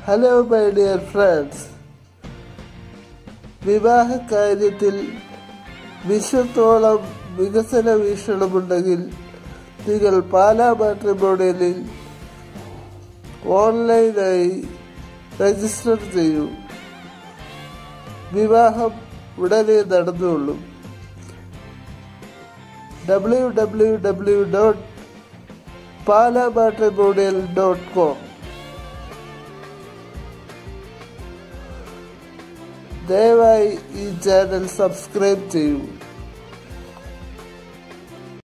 hello my dear friends വിവാഹ കാര്യത്തിൽ വിശ്വത്തോളം വികസന വീക്ഷണമുണ്ടെങ്കിൽ നിങ്ങൾ പാലാ മാട്രിമോണിയലിൽ ഓൺലൈനായി രജിസ്റ്റർ ചെയ്യൂ വിവാഹം ഉടനെ നടന്നുകൊള്ളും W W W dot Pala matrimonial dot com ദയവായി ഈ ചാനൽ സബ്സ്ക്രൈബ് ചെയ്യൂ